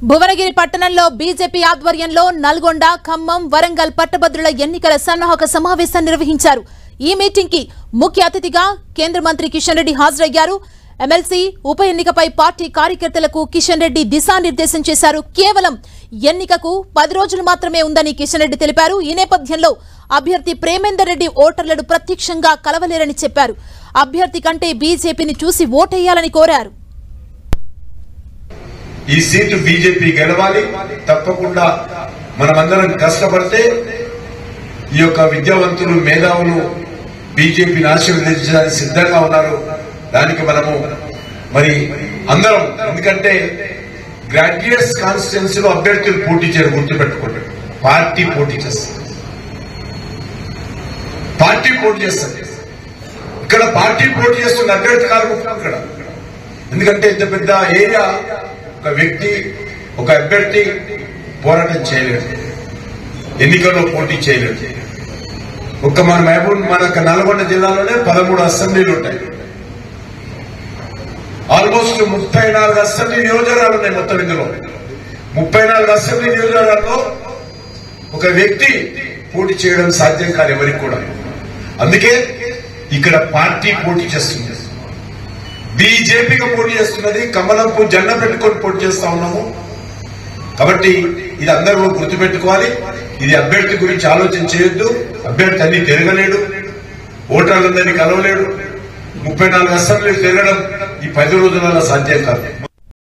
భువనగిరి పట్టణంలో బీజేపీ ఆధ్వర్యంలో నల్గొండ ఖమ్మం వరంగల్ పట్టభద్రుల ఎన్నికల సన్నాహక సమావేశం నిర్వహించారు ఈ మీటింగ్ కి ముఖ్య అతిథిగా కేంద్ర మంత్రి కిషన్ రెడ్డి హాజరయ్యారు ఎమ్మెల్సీ ఉప ఎన్నికపై పార్టీ కార్యకర్తలకు కిషన్ రెడ్డి దిశానిర్దేశం చేశారు కేవలం ఎన్నికకు పది రోజులు మాత్రమే ఉందని కిషన్ రెడ్డి తెలిపారు ఈ నేపథ్యంలో అభ్యర్థి ప్రేమేందర్ రెడ్డి ఓటర్లను ప్రత్యక్షంగా కలవలేరని చెప్పారు అభ్యర్థి కంటే బీజేపీని చూసి ఓటేయాలని కోరారు ఈ సీటు బీజేపీ గెలవాలి తప్పకుండా మనమందరం కష్టపడితే ఈ యొక్క విద్యావంతులు మేధావులు బీజేపీని ఆశీర్వదించడానికి సిద్ధంగా ఉన్నారు దానికి మనము మరి అందరం ఎందుకంటే గ్రాడ్యుయేట్స్ కాన్స్టిట్యున్సీ లో అభ్యర్థులు పోటీ చేయరు గుర్తుపెట్టుకోండి పార్టీ పోటీ చేస్తారు పార్టీ పోటీ చేస్తారు ఇక్కడ పార్టీ పోటీ చేస్తున్న అభ్యర్థి కాదు ఇక్కడ ఎందుకంటే ఇంత పెద్ద ఏరియా ఒక వ్యక్తి ఒక అభ్యర్థి పోరాటం చేయలేడు ఎన్నికల్లో పోటీ చేయలేడు ఒక్క మన మహబూబ్ మన యొక్క నల్గొండ జిల్లాలోనే పదమూడు అసెంబ్లీలు ఉంటాయి ఆల్మోస్ట్ ముప్పై నాలుగు అసెంబ్లీ నియోజకవర్గాలు ఉన్నాయి మొత్తం ఇందులో ముప్పై నాలుగు అసెంబ్లీ నియోజకవర్గాల్లో ఒక వ్యక్తి పోటీ చేయడం సాధ్యం కాదు ఎవరికి కూడా అందుకే ఇక్కడ పార్టీ పోటీ చేస్తుంది బీజేపీకి పోటీ చేస్తున్నది కమలంపు జెండ పెట్టుకొని పోటీ చేస్తా ఉన్నాము కాబట్టి ఇది అందరూ గుర్తుపెట్టుకోవాలి ఇది అభ్యర్థి గురించి ఆలోచన చేయొద్దు అభ్యర్థి అన్ని తిరగలేడు ఓటర్లందరినీ కలవలేడు ముప్పై నాలుగు అసెంబ్లీలు తిరగడం ఈ పది రోజులలో సాధ్యం కాదు